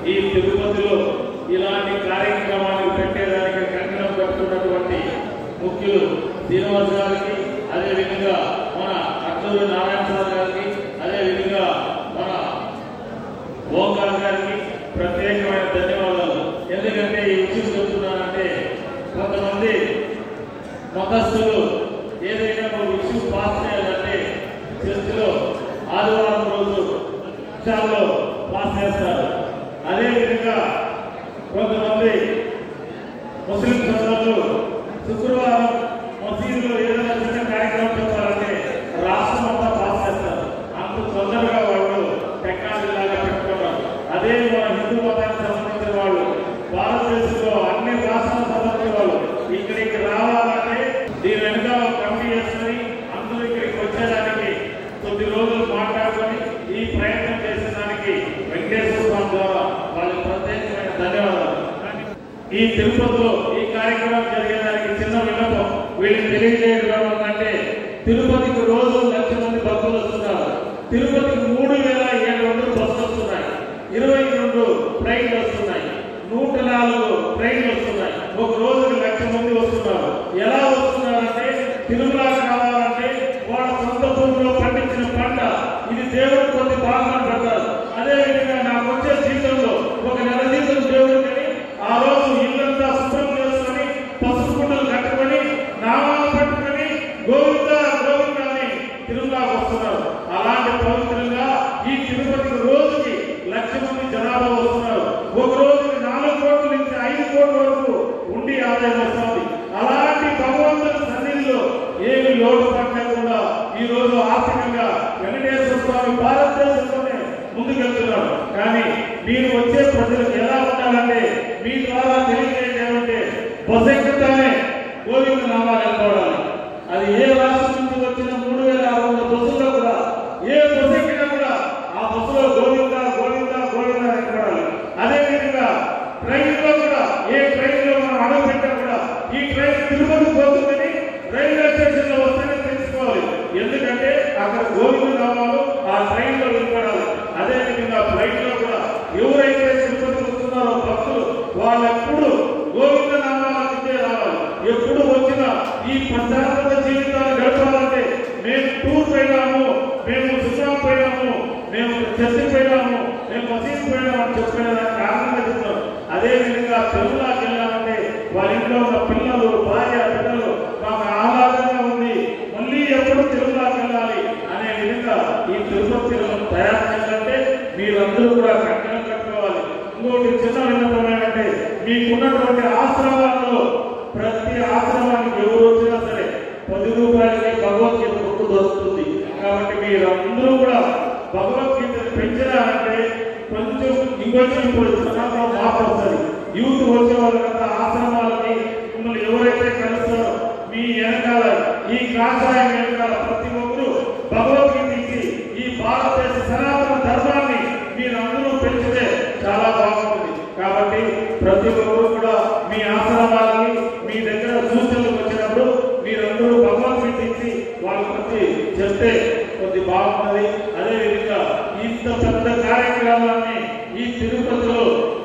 ఈ తిరుపతిలో ఇలాంటి కార్యక్రమాలు పెట్టేదానికి కంకణం కట్టుకున్నటువంటి ముఖ్యులు శ్రీనివాస్ గారికి అదేవిధంగా మన అట్టూరి నారాయణ సార్ గారికి అదేవిధంగా మన ఓంకార్ గారికి ప్రత్యేకమైన ధన్యవాదాలు ఎందుకంటే ఈ విషయం చెప్తున్నానంటే కొంతమంది మతస్థులు ఏదైనా ఒక విషయం పాస్ చేయాలంటే చర్చిలో ఆదివారం రోజు విషయాల్లో పాస్ చేస్తారు అదేవిధంగా కొంతమంది ముస్లిం సోదరులు శుక్రవారం మసీదులో ఏదైనా చిన్న కార్యక్రమం చెప్పాలంటే రాష్ట్రం అంతా పాస్ చేస్తారు అంత తొందరగా వాళ్ళు టెక్నాలజీ లాగా పెట్టుకున్నారు అదే మన హిందూ మతానికి సంబంధించిన వాళ్ళు భారతదేశంలో అన్ని రాష్ట్రాలకు సంబంధించిన వాళ్ళు ఇక్కడికి రావాలంటే దీని వెనుక ఒక కమిటీ చేసుకుని అందరూ ఇక్కడికి వచ్చేదానికి కొద్ది రోజులు మాట్లాడుకొని ఈ ప్రయత్నం చేసేదానికి వెంకటేశ్వర స్వామి ద్వారా వాళ్ళకి ప్రత్యేకమైన ధన్యవాదాలు ఈ తిరుపతిలో ఈ కార్యక్రమం జరిగేదానికి చిన్న విన్నపం వీళ్ళకి తెలియజేయడం అంటే తిరుపతికి రోజు లక్ష మంది భక్తులు వస్తున్నారు తిరుపతికి మూడు వేల ఏడు వందలు బస్సులు వస్తున్నాయి ఇరవై రెండు ట్రైన్లు వస్తున్నాయి నూట నాలుగు ట్రైన్లు వస్తున్నాయి ఒక రోజుకి లక్ష మంది వస్తున్నారు ఎలా వస్తున్నారంటే తిరుమల కావాలంటే వాళ్ళ సొంత భూమిలో పండించిన పంట ఇది దేవుడు కొన్ని భాగం పెడతారు అదే విధంగా నాకు వచ్చే జీవితంలో ఒక నెల జీవితం దేవుడికి ఆ రోజు ఇల్లంతా శుభ్రం చేసుకొని పసుపు కుండలు కట్టుకొని నామాలు పట్టుకొని గోవింద గోవింద అని తిరుమలకు వస్తున్నారు అలాంటి పవిత్రంగా ఈ తిరుపతికి రోజుకి లక్ష మంది జనాభా వస్తున్నారు ఒక రోజుకి నాలుగు కోట్ల నుంచి ఐదు కోట్ల వరకు ఉండి ఆదాయం వస్తుంది అలాంటి భగవంతుని సన్నిధిలో ఏమి లోటుపాటు లేకుండా ఈ రోజు ఆర్థికంగా వెంకటేశ్వర స్వామి భారతదేశంలోనే ముందుకెళ్తున్నారు కానీ మీరు వచ్చే ప్రజలకు ఎలా ఉండాలంటే మీ ద్వారా తెలియజేయడం ఏమంటే బస్ ఎక్కుతానే గోవింద నామాలు వెళ్ళిపోవాలి అది ఏ రాష్ట్రం నుంచి వచ్చిన మూడు వేల ఆరు వందల బస్సుల్లో కూడా ఏ బస్సు ఎక్కినా కూడా ఆ బస్సులో గోవింద గోవింద గోవింద అని ఎక్కడాలి అదే విధంగా ట్రైన్ లో కూడా ఏ ట్రైన్ లో మనం అడుగు పెట్టా కూడా ఈ ట్రైన్ తిరుపతి పోతుందని రైల్వే స్టేషన్ లో వస్తేనే తెలుసుకోవాలి ఎందుకంటే అక్కడ గోవింద నామాలు ఆ ట్రైన్ లో వినపడాలి అదే విధంగా ఫ్లైట్ లో కూడా ఎవరైతే తిరుపతి వస్తున్నారో భక్తులు వాళ్ళెప్పుడు గోవింద నామాలకే రావాలి ఎప్పుడు వచ్చినా ఈ ప్రశాంతత జీవితాన్ని గడపాలంటే మేము టూర్ పోయినాము మేము సుఖం పోయినాము మేము చర్చి పోయినాము మేము మసీద్ పోయినాము అని చెప్పేదానికి కారణంగా చెప్తారు అదే విధంగా తిరుమలకి వెళ్ళామంటే వాళ్ళ ఇంట్లో ఉన్న పిల్లలు భార్య పిల్లలు మాకు ఆహ్లాదంగా ఉంది మళ్ళీ ఎప్పుడు తిరుమలకి వెళ్ళాలి అనే విధంగా ఈ తిరుపతి తిరుమల తయారు చేయాలంటే మీరందరూ కూడా కంకణం కట్టుకోవాలి ఇంకోటి చిన్న విన్నపం ఏమంటే మీకున్నటువంటి ఆశ్రమాలలో ప్రతి ఆశ్రమానికి ఎవరు వచ్చినా సరే పది రూపాయలకే భగవద్గీత బుక్ దొరుకుతుంది కాబట్టి మీరందరూ కూడా భగవద్గీతను పెంచినారంటే కొంచెం ఇంకొంచెం ఇప్పుడు సమాజంలో మార్పు వస్తుంది యూత్ వచ్చే వాళ్ళకంతా ఆశ్రమాలకి మిమ్మల్ని ఎవరైతే కలుస్తారో మీ వెనకాల ఈ కాషాయం వెనకాల ప్రతి ఒక్కరూ భగవద్గీత ఇచ్చి ఈ భారతదేశ సనాతన ధర్మాన్ని మీరందరూ పెంచితే చాలా బాగుంటుంది కాబట్టి ప్రతి ఒక్కరు కూడా మీ ఆశ్రమాలకి మీ దగ్గర సూచనలు వచ్చినప్పుడు మీరందరూ భగవద్గీత ఇచ్చి వాళ్ళకి వచ్చి చెప్తే కొద్ది బాగుంటుంది అదే విధంగా ఇంత పెద్ద కార్యక్రమాన్ని ఈ తిరుపతిలో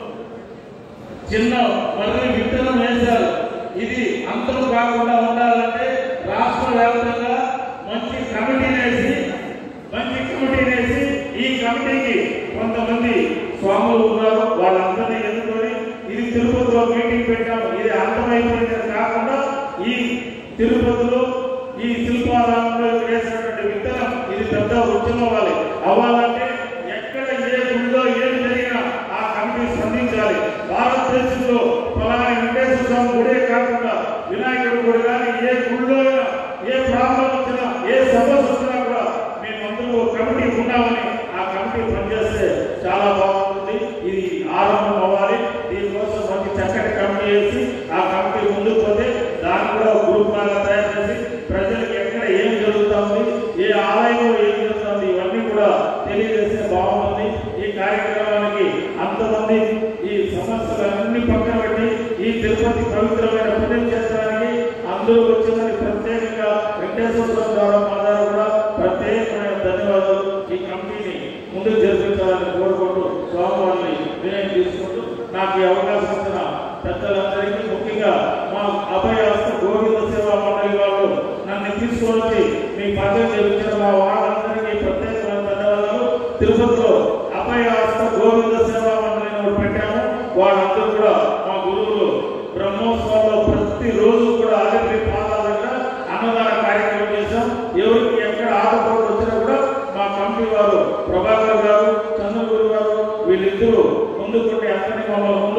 చిన్న మర్రి విత్తనం వేశారు ఇది అంతరం కాకుండా ఉండాలంటే రాష్ట్ర వ్యాప్తంగా మంచి కమిటీని వేసి మంచి కమిటీని వేసి ఈ కమిటీకి కొంతమంది స్వాములు ఉన్నారు వాళ్ళందరినీ ఎన్నుకొని ఇది తిరుపతిలో మీటింగ్ పెట్టాము ఇది అంతమైపోయింది కాకుండా ఈ తిరుపతిలో ఈ శిల్పారామంలో వేసినటువంటి విత్తనం ఇది పెద్ద వృక్షం అవ్వాలి అవ్వాలంటే ఎక్కడ ఏ గుడిలో ఏం జరిగినా ఆ కమిటీ స్పందించాలి భారతదేశంలో ఫలానా వెంకటేశ్వర స్వామి గుడే కాకుండా వినాయకుడి గుడి కానీ ఏ గుడిలో అయినా, ఏ ప్రాబ్లం వచ్చినా ఏ సమస్య వచ్చినా కూడా మేమందరూ ఒక కమిటీ ఉన్నామని ఆ కమిటీ పనిచేస్తే చాలా బాగుంటుంది ఇది ఆరంభం అవ్వాలి దీనికోసం మంచి చక్కటి కమిటీ వేసి ఆ కమిటీ ముందుకు పోతే దాన్ని కూడా ఒక గ్రూప్ లాగా తయారు చేసి ప్రజలకు ఎక్కడ ఏం జరుగుతుంది ఏ ఆలయంలో ఏం జరుగుతుంది ఇవన్నీ కూడా తెలియజేస్తే బాగుంటుంది ఈ కార్యక్రమానికి అంతమంది ఈ సమస్యలన్నీ పక్కన పెట్టి ఈ తిరుపతి పవిత్రమైన పుణ్యం చేసడానికి అందరూ వచ్చిందని ప్రత్యేకంగా వెంకటేశ్వర స్వామి ద్వారా మా ద్వారా కూడా ప్రత్యేకమైన ధన్యవాదాలు ఈ కమిటీని ముందుకు జరిపించాలని కోరుకుంటూ స్వామివారిని వినయం తీసుకుంటూ చేయించిన మా వాళ్ళందరికీ ప్రత్యేకమైన ధన్యవాదాలు తిరుపతిలో అభయ హస్త గోవింద సేవా మండలిని ఒకటి పెట్టాము వాళ్ళందరూ కూడా మా గురువులు బ్రహ్మోత్సవాల్లో ప్రతిరోజు కూడా ఆలయ పాదాల దగ్గర అన్నదాన కార్యక్రమం చేశాం ఎవరికి ఎక్కడ ఆటపోటు వచ్చినా కూడా మా కమిటీ వారు ప్రభాకర్ గారు చంద్రగురు గారు వీళ్ళిద్దరూ ముందుకుంటే అందరినీ మమ్మల్ని